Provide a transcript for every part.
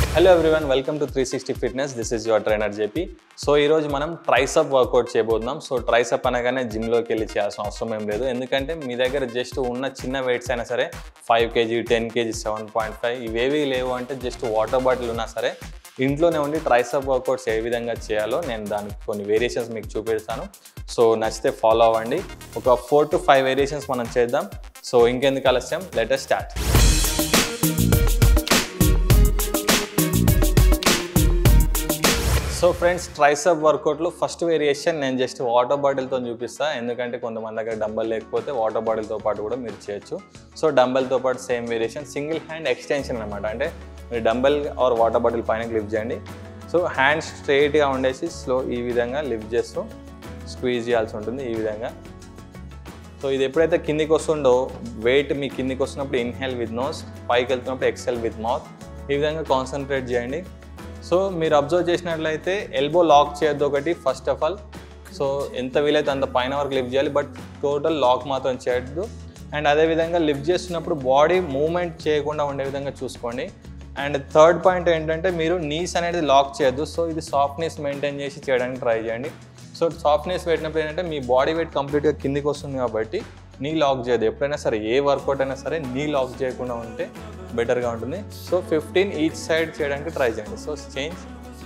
hello everyone welcome to three sixty fitness this is your trainer JP so ఈరోజు మనం tricep workout చేయబోతున్నాం so tricep అనగానే జిమ్లోకి వెళ్ళి చేయాల్సిన అవసరం ఏం లేదు ఎందుకంటే మీ దగ్గర జస్ట్ ఉన్న చిన్న వెయిట్స్ అయినా సరే five KG ten KG seven point five ఇవేవి లేవు అంటే జస్ట్ వాటర్ బాటిల్ ఉన్నా సరే ఇంట్లోనే ఉండి ట్రైసప్ వర్కౌట్స్ ఏ విధంగా చేయాలో నేను దానికి కొన్ని వేరియేషన్స్ మీకు చూపిస్తాను సో నచ్చితే ఫాలో అవ్వండి ఒక ఫోర్ టు ఫైవ్ వేరియేషన్స్ మనం చేద్దాం సో ఇంకెందుకు ఆలస్యం let's start so friends tricep వర్కౌట్లో ఫస్ట్ వేరియేషన్ నేను జస్ట్ వాటర్ బాటిల్తో చూపిస్తా ఎందుకంటే కొంతమంది దగ్గర డంబల్ లేకపోతే వాటర్ బాటిల్తో పాటు కూడా మీరు చేయొచ్చు సో డంబెల్తో పాటు same variation single hand extension అనమాట అంటే మీరు డంబెల్ ఆర్ వాటర్ బాటిల్ పైన లిఫ్ట్ చేయండి సో హ్యాండ్ స్ట్రైట్గా ఉండేసి స్లో ఈ విధంగా లిఫ్ట్ చేస్తూ స్క్వీజ్ చేయాల్సి ఉంటుంది ఈ విధంగా సో ఇది ఎప్పుడైతే కిందికి వస్తుందో వెయిట్ మీ కిందికి వస్తున్నప్పుడు ఇన్హేల్ విత్ నోస్ పైకి వెళ్తున్నప్పుడు ఎక్సెల్ విత్ మౌత్ ఈ విధంగా కాన్సన్ట్రేట్ చేయండి సో మీరు అబ్జర్వ్ చేసినట్లయితే ఎల్బో లాక్ చేయొద్దు ఒకటి ఫస్ట్ ఆఫ్ ఆల్ సో ఎంత వీలైతే అంత పైన వరకు లిఫ్ట్ చేయాలి బట్ టోటల్ లాక్ మాత్రం చేయొద్దు అండ్ అదేవిధంగా లిఫ్ట్ చేస్తున్నప్పుడు బాడీ మూమెంట్ చేయకుండా ఉండే విధంగా చూసుకోండి అండ్ థర్డ్ పాయింట్ ఏంటంటే మీరు నీస్ అనేది లాక్ చేయొద్దు సో ఇది సాఫ్ట్నెస్ మెయింటైన్ చేసి చేయడానికి ట్రై చేయండి సో సాఫ్ట్నెస్ పెట్టినప్పుడు ఏంటంటే మీ బాడీ వెయిట్ కంప్లీట్గా కిందికి వస్తుంది కాబట్టి నీ లాక్ చేయదు ఎప్పుడైనా సరే ఏ వర్కౌట్ అయినా సరే నీ లాక్ చేయకుండా ఉంటే బెటర్గా ఉంటుంది సో ఫిఫ్టీన్ ఈచ్ సైడ్ చేయడానికి ట్రై చేయండి సో చేంజ్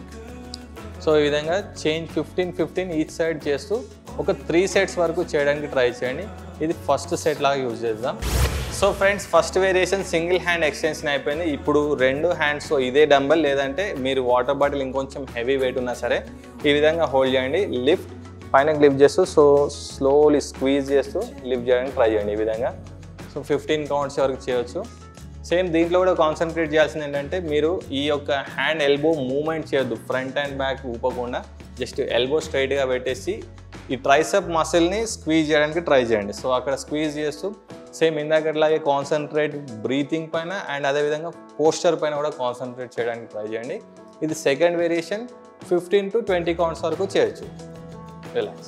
సో ఈ విధంగా change fifteen fifteen each side చేస్తూ ఒక త్రీ సెట్స్ వరకు చేయడానికి ట్రై చేయండి ఇది ఫస్ట్ సెట్ లాగా యూజ్ చేద్దాం so friends first variation single hand extension అయిపోయింది ఇప్పుడు రెండు హ్యాండ్స్ ఇదే డంబల్ లేదంటే మీరు వాటర్ బాటిల్ ఇంకొంచెం హెవీ వెయిట్ ఉన్నా సరే ఈ విధంగా హోల్డ్ చేయండి లిఫ్ట్ పైన లిఫ్ట్ చేస్తూ సో స్లోలీ స్క్వీజ్ చేస్తూ లిఫ్ట్ చేయడానికి ట్రై చేయండి ఈ విధంగా సో ఫిఫ్టీన్ కౌంట్స్ వరకు చేయొచ్చు సేమ్ దీంట్లో కూడా కాన్సన్ట్రేట్ చేయాల్సింది ఏంటంటే మీరు ఈ యొక్క హ్యాండ్ ఎల్బో మూవ్మెంట్ చేయొద్దు ఫ్రంట్ అండ్ బ్యాక్ ఊపకుండా జస్ట్ ఎల్బో స్ట్రైట్గా పెట్టేసి ఈ ట్రైసప్ మసిల్ని స్క్వీజ్ చేయడానికి ట్రై చేయండి సో అక్కడ స్క్వీజ్ చేస్తూ సేమ్ ఇందాకట్లాగే కాన్సన్ట్రేట్ బ్రీతింగ్ పైన అండ్ అదేవిధంగా పోస్టర్ పైన కూడా కాన్సన్ట్రేట్ చేయడానికి ట్రై చేయండి ఇది second variation fifteen to twenty counts వరకు చేయొచ్చు రిలాక్స్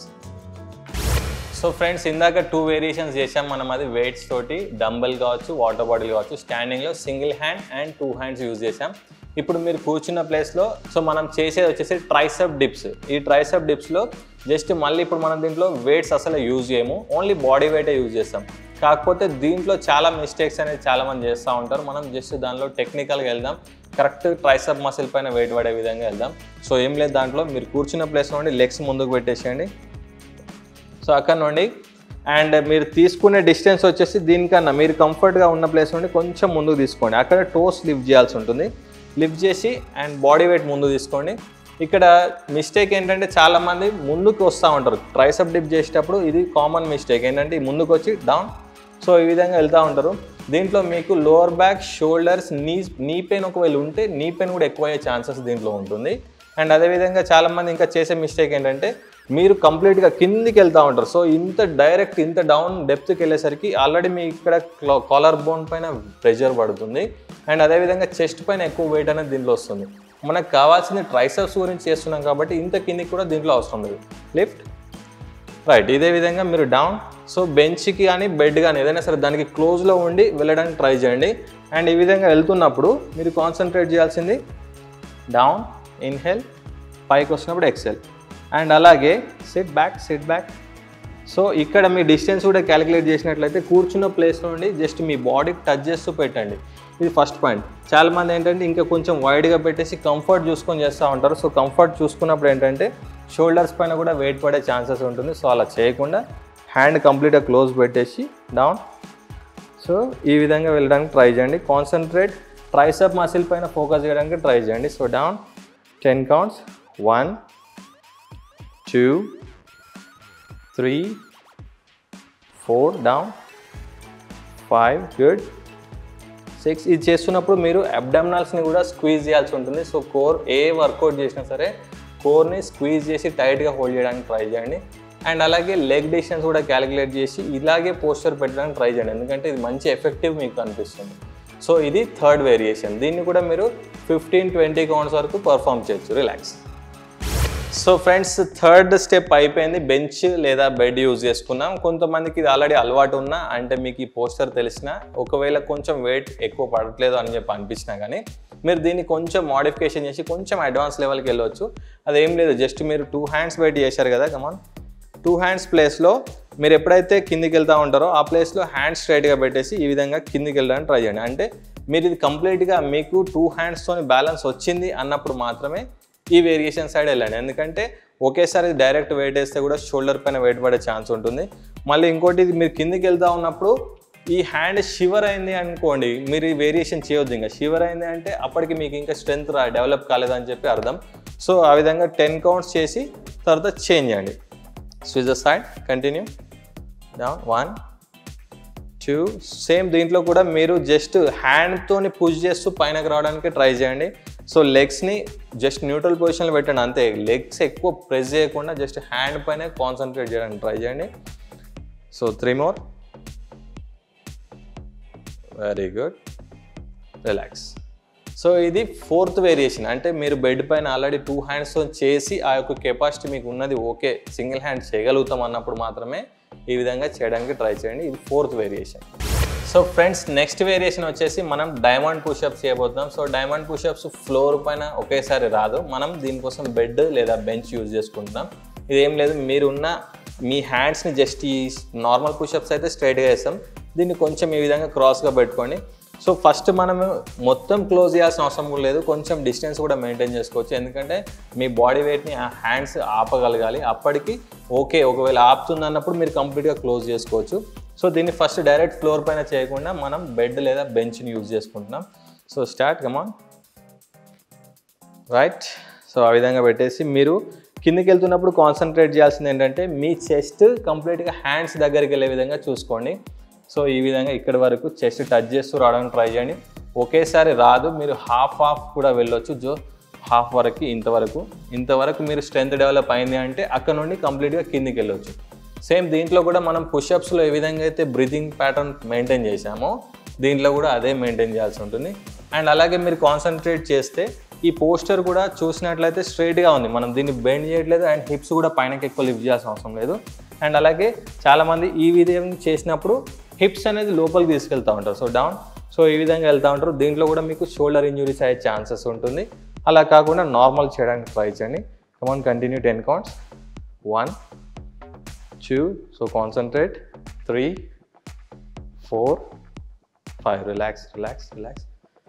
సో ఫ్రెండ్స్ ఇందాక టూ వేరియేషన్స్ చేసాం మనం అది వెయిట్స్ తోటి డంబెల్ కావచ్చు వాటర్ బాటిల్ కావచ్చు స్టాండింగ్లో single hand and two hands use చేసాం ఇప్పుడు మీరు కూర్చున్న ప్లేస్లో సో మనం చేసేది వచ్చేసి ట్రైసప్ డిప్స్ ఈ ట్రైసప్ డిప్స్లో జస్ట్ మళ్ళీ ఇప్పుడు మనం దీంట్లో వెయిట్స్ అసలు యూజ్ చేయము ఓన్లీ బాడీ వెయిటే యూజ్ చేస్తాం కాకపోతే దీంట్లో చాలా మిస్టేక్స్ అనేది చాలా మంది చేస్తూ ఉంటారు మనం జస్ట్ దానిలో టెక్నికల్గా వెళ్దాం కరెక్ట్ ట్రైసప్ మసిల్ పైన వెయిట్ పడే విధంగా వెళ్దాం సో ఏం లేదు దాంట్లో మీరు కూర్చున్న ప్లేస్ నుండి లెగ్స్ ముందుకు పెట్టేసేయండి సో అక్కడ నుండి అండ్ మీరు తీసుకునే డిస్టెన్స్ వచ్చేసి దీనికన్నా మీరు కంఫర్ట్గా ఉన్న ప్లేస్ నుండి కొంచెం ముందుకు తీసుకోండి అక్కడ టోస్ లిఫ్ట్ చేయాల్సి ఉంటుంది లిఫ్ట్ చేసి అండ్ బాడీ వెయిట్ ముందు తీసుకోండి ఇక్కడ మిస్టేక్ ఏంటంటే చాలామంది ముందుకు వస్తూ ఉంటారు ట్రైసప్ డిప్ చేసేటప్పుడు ఇది కామన్ మిస్టేక్ ఏంటంటే ఈ ముందుకు వచ్చి డౌన్ సో ఈ విధంగా వెళ్తూ ఉంటారు దీంట్లో మీకు లోవర్ బ్యాక్ షోల్డర్స్ నీ నీ పెయిన్ ఒకవేళ ఉంటే నీ పెయిన్ కూడా ఎక్కువ అయ్యే ఛాన్సెస్ దీంట్లో ఉంటుంది అండ్ అదేవిధంగా చాలామంది ఇంకా చేసే మిస్టేక్ ఏంటంటే మీరు కంప్లీట్గా కిందికి వెళ్తూ ఉంటారు సో ఇంత డైరెక్ట్ ఇంత డౌన్ డెప్త్కి వెళ్ళేసరికి ఆల్రెడీ మీ ఇక్కడ కాలర్ బోన్ పైన ప్రెషర్ పడుతుంది అండ్ అదేవిధంగా చెస్ట్ పైన ఎక్కువ వెయిట్ అనేది దీంట్లో వస్తుంది మనకు కావాల్సింది ట్రైసెప్స్ గురించి చేస్తున్నాం కాబట్టి ఇంత కిందికి కూడా దీంట్లో అవసరం లేదు లిఫ్ట్ రైట్ ఇదే విధంగా మీరు డౌన్ సో బెంచ్కి కానీ బెడ్ కానీ ఏదైనా సరే దానికి క్లోజ్లో ఉండి వెళ్ళడానికి ట్రై చేయండి అండ్ ఈ విధంగా వెళ్తున్నప్పుడు మీరు కాన్సన్ట్రేట్ చేయాల్సింది డౌన్ ఇన్హేల్ పైకి వస్తున్నప్పుడు ఎక్సెల్ అండ్ అలాగే sit back sit back so ఇక్కడ మీ డిస్టెన్స్ కూడా క్యాలిక్యులేట్ చేసినట్లయితే కూర్చున్న ప్లేస్ నుండి జస్ట్ మీ బాడీకి టచ్ చేస్తూ పెట్టండి ఇది ఫస్ట్ పాయింట్ చాలామంది ఏంటంటే ఇంకా కొంచెం వైడ్గా పెట్టేసి కంఫర్ట్ చూసుకొని చేస్తూ ఉంటారు సో కంఫర్ట్ చూసుకున్నప్పుడు ఏంటంటే షోల్డర్స్ పైన కూడా వెయిట్ పడే ఛాన్సెస్ ఉంటుంది సో అలా చేయకుండా హ్యాండ్ కంప్లీట్గా క్లోజ్ పెట్టేసి డౌన్ సో ఈ విధంగా వెళ్ళడానికి ట్రై చేయండి కాన్సన్ట్రేట్ ట్రైసప్ మసిల్ పైన ఫోకస్ చేయడానికి ట్రై చేయండి so down ten counts one two three four down five good six ఇది చేస్తున్నప్పుడు మీరు అబ్డామినల్స్ని కూడా స్క్వీజ్ చేయాల్సి ఉంటుంది సో కోర్ ఏ వర్కౌట్ చేసినా సరే కోర్ని స్క్వీజ్ చేసి టైట్గా హోల్డ్ చేయడానికి ట్రై చేయండి అండ్ అలాగే లెగ్ డిస్టెన్స్ కూడా క్యాలిక్యులేట్ చేసి ఇలాగే పోస్టర్ పెట్టడానికి ట్రై చేయండి ఎందుకంటే ఇది మంచి ఎఫెక్టివ్ మీకు అనిపిస్తుంది సో ఇది థర్డ్ వేరియేషన్ దీన్ని కూడా మీరు ఫిఫ్టీన్ ట్వంటీ కౌంట్స్ వరకు పర్ఫామ్ చేయొచ్చు relax so friends third step అయిపోయింది బెంచ్ లేదా బెడ్ యూజ్ చేసుకున్నాం కొంతమందికి ఇది ఆల్రెడీ అలవాటు ఉన్నా అంటే మీకు ఈ పోస్టర్ తెలిసిన ఒకవేళ కొంచెం వెయిట్ ఎక్కువ పడట్లేదు అని చెప్పి అనిపించినా కానీ మీరు దీన్ని కొంచెం మోడిఫికేషన్ చేసి కొంచెం అడ్వాన్స్ లెవెల్కి వెళ్ళవచ్చు అదేం లేదు జస్ట్ మీరు టూ హ్యాండ్స్ పెట్టి చేశారు కదా కమాన్ టూ హ్యాండ్స్ ప్లేస్లో మీరు ఎప్పుడైతే కిందికి వెళ్తూ ఉంటారో ఆ ప్లేస్లో హ్యాండ్స్ స్ట్రైట్గా పెట్టేసి ఈ విధంగా కిందికి వెళ్ళడానికి ట్రై చేయండి అంటే మీరు ఇది కంప్లీట్గా మీకు టూ హ్యాండ్స్తోని బ్యాలెన్స్ వచ్చింది అన్నప్పుడు మాత్రమే ఈ వేరియేషన్ సైడ్ వెళ్ళండి ఎందుకంటే ఒకేసారి డైరెక్ట్ వెయిట్ వేస్తే కూడా షోల్డర్ పైన వెయిట్ పడే ఛాన్స్ ఉంటుంది మళ్ళీ ఇంకోటి ఇది మీరు కిందికి వెళ్తూ ఉన్నప్పుడు ఈ హ్యాండ్ షివర్ అయింది అనుకోండి మీరు ఈ వేరియేషన్ చేయొద్దు ఇంకా షివర్ అయింది అంటే అప్పటికి మీకు ఇంకా స్ట్రెంత్ రా డెవలప్ కాలేదని చెప్పి అర్థం సో ఆ విధంగా టెన్ కౌంట్స్ చేసి తర్వాత చేంజ్ చేయండి switch the side continue down one two same దీంట్లో కూడా మీరు జస్ట్ హ్యాండ్తోని పుష్ చేస్తూ పైనకి రావడానికి ట్రై చేయండి సో లెగ్స్ని జస్ట్ న్యూట్రల్ పొజిషన్లో పెట్టండి అంతే లెగ్స్ ఎక్కువ ప్రెస్ చేయకుండా జస్ట్ హ్యాండ్ పైన కాన్సన్ట్రేట్ చేయడానికి ట్రై చేయండి so three more very good relax so ఇది ఫోర్త్ వేరియేషన్ అంటే మీరు బెడ్ పైన ఆల్రెడీ టూ హ్యాండ్స్తో చేసి ఆ యొక్క కెపాసిటీ మీకు ఉన్నది ఓకే సింగిల్ హ్యాండ్ చేయగలుగుతాం అన్నప్పుడు మాత్రమే ఈ విధంగా చేయడానికి ట్రై చేయండి ఇది fourth variation so friends next variation వచ్చేసి మనం డైమండ్ పుషప్స్ చేయబోతున్నాం సో డైమండ్ పుషప్స్ ఫ్లోర్ పైన ఒకేసారి రాదు మనం దీనికోసం బెడ్ లేదా బెంచ్ యూజ్ చేసుకుంటున్నాం ఇదేం లేదు మీరున్న మీ హ్యాండ్స్ని జస్ట్ ఈ నార్మల్ పుషప్స్ అయితే స్ట్రైట్గా వేస్తాం దీన్ని కొంచెం ఈ విధంగా క్రాస్గా పెట్టుకోండి సో ఫస్ట్ మనం మొత్తం క్లోజ్ చేయాల్సిన అవసరం కూడా లేదు కొంచెం డిస్టెన్స్ కూడా మెయింటైన్ చేసుకోవచ్చు ఎందుకంటే మీ బాడీ వెయిట్ని ఆ హ్యాండ్స్ ఆపగలగాలి అప్పటికి ఓకే ఒకవేళ ఆపుతుంది అన్నప్పుడు మీరు కంప్లీట్గా క్లోజ్ చేసుకోవచ్చు సో దీన్ని ఫస్ట్ డైరెక్ట్ ఫ్లోర్ పైన చేయకుండా మనం బెడ్ లేదా బెంచ్ని యూజ్ చేసుకుంటున్నాం so start come on right so ఆ విధంగా పెట్టేసి మీరు కిందికి వెళ్తున్నప్పుడు కాన్సన్ట్రేట్ చేయాల్సింది ఏంటంటే మీ చెస్ట్ కంప్లీట్గా హ్యాండ్స్ దగ్గరికి వెళ్ళే విధంగా చూసుకోండి సో ఈ విధంగా ఇక్కడి వరకు చెస్ట్ టచ్ చేస్తూ రావడానికి ట్రై చేయండి ఒకేసారి రాదు మీరు హాఫ్ హాఫ్ కూడా వెళ్ళొచ్చు జో హాఫ్ వరకు ఇంతవరకు ఇంతవరకు మీరు స్ట్రెంత్ డెవలప్ అయింది అంటే అక్కడ నుండి కంప్లీట్గా కిందికి వెళ్ళొచ్చు సేమ్ దీంట్లో కూడా మనం పుషప్స్లో ఏ విధంగా అయితే బ్రీతింగ్ ప్యాటర్న్ మెయింటైన్ చేసామో దీంట్లో కూడా అదే మెయింటైన్ చేయాల్సి ఉంటుంది అండ్ అలాగే మీరు కాన్సన్ట్రేట్ చేస్తే ఈ పోస్టర్ కూడా చూసినట్లయితే స్ట్రైట్గా ఉంది మనం దీన్ని బెండ్ చేయట్లేదు అండ్ హిప్స్ కూడా పైనకి ఎక్కువ లిఫ్ట్ చేయాల్సిన అవసరం లేదు అండ్ అలాగే చాలామంది ఈ విధంగా చేసినప్పుడు హిప్స్ అనేది లోపలికి తీసుకెళ్తూ ఉంటారు సో డౌన్ సో ఈ విధంగా వెళ్తూ ఉంటారు దీంట్లో కూడా మీకు షోల్డర్ ఇంజురీస్ అయ్యే ఛాన్సెస్ ఉంటుంది అలా కాకుండా నార్మల్ చేయడానికి ట్రై చేయండి come on continue ten counts one two so concentrate three four five relax relax relax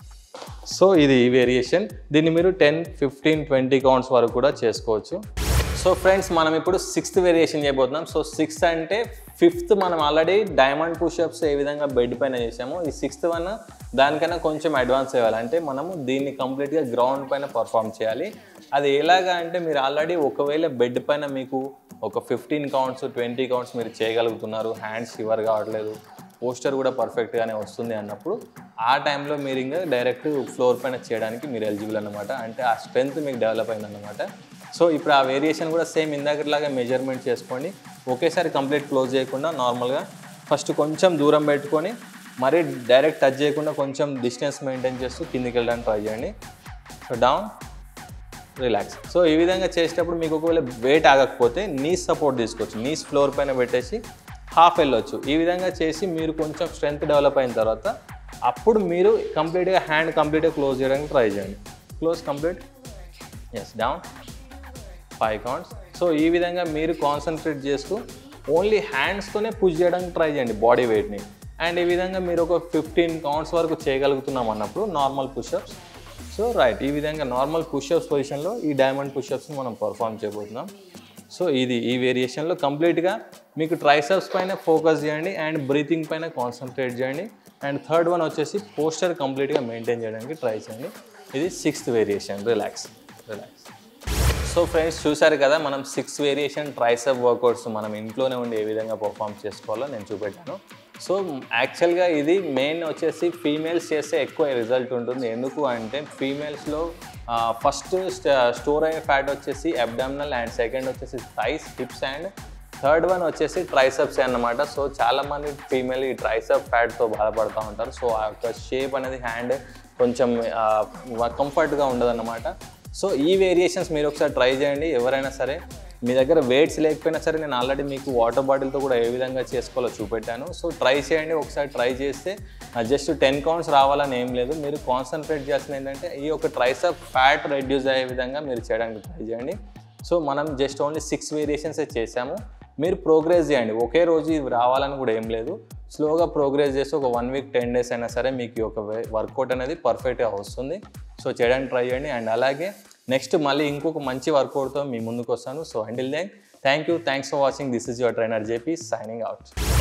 so ఇది ఈ వేరియేషన్ దీన్ని మీరు టెన్ ఫిఫ్టీన్ ట్వంటీ కౌంట్స్ వరకు కూడా చేసుకోవచ్చు సో ఫ్రెండ్స్ మనం ఇప్పుడు సిక్స్త్ వేరియేషన్ చేయబోతున్నాం సో సిక్స్త్ అంటే ఫిఫ్త్ మనం ఆల్రెడీ డైమండ్ పుషప్స్ ఏ విధంగా బెడ్ పైన చేసామో ఈ సిక్స్త్ వన్ దానికన్నా కొంచెం అడ్వాన్స్ అవ్వాలి అంటే మనము దీన్ని కంప్లీట్గా గ్రౌండ్ పైన పర్ఫామ్ చేయాలి అది ఎలాగా అంటే మీరు ఆల్రెడీ ఒకవేళ బెడ్ పైన మీకు ఒక ఫిఫ్టీన్ కౌంట్స్ ట్వంటీ కౌంట్స్ మీరు చేయగలుగుతున్నారు హ్యాండ్స్ షివర్ కావట్లేదు పోస్టర్ కూడా పర్ఫెక్ట్గానే వస్తుంది అన్నప్పుడు ఆ టైంలో మీరు ఇంకా డైరెక్ట్ ఫ్లోర్ పైన చేయడానికి మీరు ఎలిజిబుల్ అనమాట అంటే ఆ స్ట్రెంత్ మీకు డెవలప్ అయిందన్నమాట సో ఇప్పుడు ఆ వేరియేషన్ కూడా సేమ్ ఇందాకట్లాగా మెజర్మెంట్ చేసుకోండి ఒకేసారి కంప్లీట్ క్లోజ్ చేయకుండా నార్మల్గా ఫస్ట్ కొంచెం దూరం పెట్టుకొని మరీ డైరెక్ట్ టచ్ చేయకుండా కొంచెం డిస్టెన్స్ మెయింటైన్ చేస్తూ కిందికి వెళ్ళడానికి ట్రై చేయండి సో డౌన్ రిలాక్స్ సో ఈ విధంగా చేసేటప్పుడు మీకు ఒకవేళ వెయిట్ ఆగకపోతే నీస్ సపోర్ట్ తీసుకోవచ్చు నీస్ ఫ్లోర్ పైన పెట్టేసి హాఫ్ వెళ్ళొచ్చు ఈ విధంగా చేసి మీరు కొంచెం స్ట్రెంత్ డెవలప్ అయిన తర్వాత అప్పుడు మీరు కంప్లీట్గా హ్యాండ్ కంప్లీట్గా క్లోజ్ చేయడానికి ట్రై చేయండి close complete yes down five counts so ఈ విధంగా మీరు కాన్సన్ట్రేట్ చేస్తూ ఓన్లీ హ్యాండ్స్తోనే పుష్ చేయడానికి ట్రై చేయండి బాడీ వెయిట్ని అండ్ ఈ విధంగా మీరు ఒక ఫిఫ్టీన్ కౌంట్స్ వరకు చేయగలుగుతున్నాం అన్నప్పుడు నార్మల్ పుషప్స్ సో రైట్ ఈ విధంగా నార్మల్ పుషప్స్ పొజిషన్లో ఈ డైమండ్ పుషప్స్ని మనం పర్ఫామ్ చేయబోతున్నాం సో ఇది ఈ వేరియేషన్లో కంప్లీట్గా మీకు ట్రైసెప్స్ పైన ఫోకస్ చేయండి అండ్ బ్రీతింగ్ పైన కాన్సన్ట్రేట్ చేయండి అండ్ థర్డ్ వన్ వచ్చేసి పోస్టర్ కంప్లీట్గా మెయింటైన్ చేయడానికి ట్రై చేయండి ఇది sixth variation relax relax so friends చూసారు కదా మనం సిక్స్ వేరియేషన్ ట్రైసెప్ వర్కౌట్స్ మనం ఇంట్లోనే ఉండి ఏ విధంగా పర్ఫామ్ చేసుకోవాలో నేను చూపెట్టాను సో యాక్చువల్గా ఇది మెయిన్ వచ్చేసి ఫీమేల్స్ చేస్తే ఎక్కువ రిజల్ట్ ఉంటుంది ఎందుకు అంటే ఫీమేల్స్లో ఫస్ట్ స్టోర్ అయ్యే ఫ్యాట్ వచ్చేసి అబ్డామినల్ అండ్ సెకండ్ వచ్చేసి thighs hips and third one వచ్చేసి ట్రైసెప్స్ అన్నమాట సో చాలామంది ఫీమేల్ ఈ ట్రైసెప్ ఫ్యాట్తో బాధపడుతూ ఉంటారు సో ఆ యొక్క షేప్ అనేది హ్యాండ్ కొంచెం కంఫర్ట్గా ఉండదన్నమాట సో ఈ వేరియేషన్స్ మీరు ఒకసారి ట్రై చేయండి ఎవరైనా సరే మీ దగ్గర వెయిట్స్ లేకపోయినా సరే నేను ఆల్రెడీ మీకు వాటర్ బాటిల్తో కూడా ఏ విధంగా చేసుకోవాలో చూపెట్టాను సో ట్రై చేయండి ఒకసారి ట్రై చేస్తే జస్ట్ టెన్ కౌంట్స్ రావాలని ఏం లేదు మీరు కాన్సన్ట్రేట్ చేయాల్సింది ఏంటంటే ఈ యొక్క ట్రైసప్ ఫ్యాట్ రెడ్యూస్ అయ్యే విధంగా మీరు చేయడానికి ట్రై చేయండి సో మనం జస్ట్ ఓన్లీ సిక్స్ వేరియేషన్సే చేసాము మీరు ప్రోగ్రెస్ చేయండి ఒకే రోజు ఇవి రావాలని కూడా ఏం లేదు స్లోగా ప్రోగ్రెస్ చేసి ఒక వన్ వీక్ టెన్ డేస్ అయినా సరే మీకు ఈ ఒక వర్కౌట్ అనేది పర్ఫెక్ట్గా వస్తుంది సో చేయడానికి ట్రై చేయండి అండ్ అలాగే నెక్స్ట్ మళ్ళీ ఇంకొక మంచి వర్కౌట్తో మీ ముందుకు వస్తాను so until then thank you thanks for watching this is your trainer JP signing out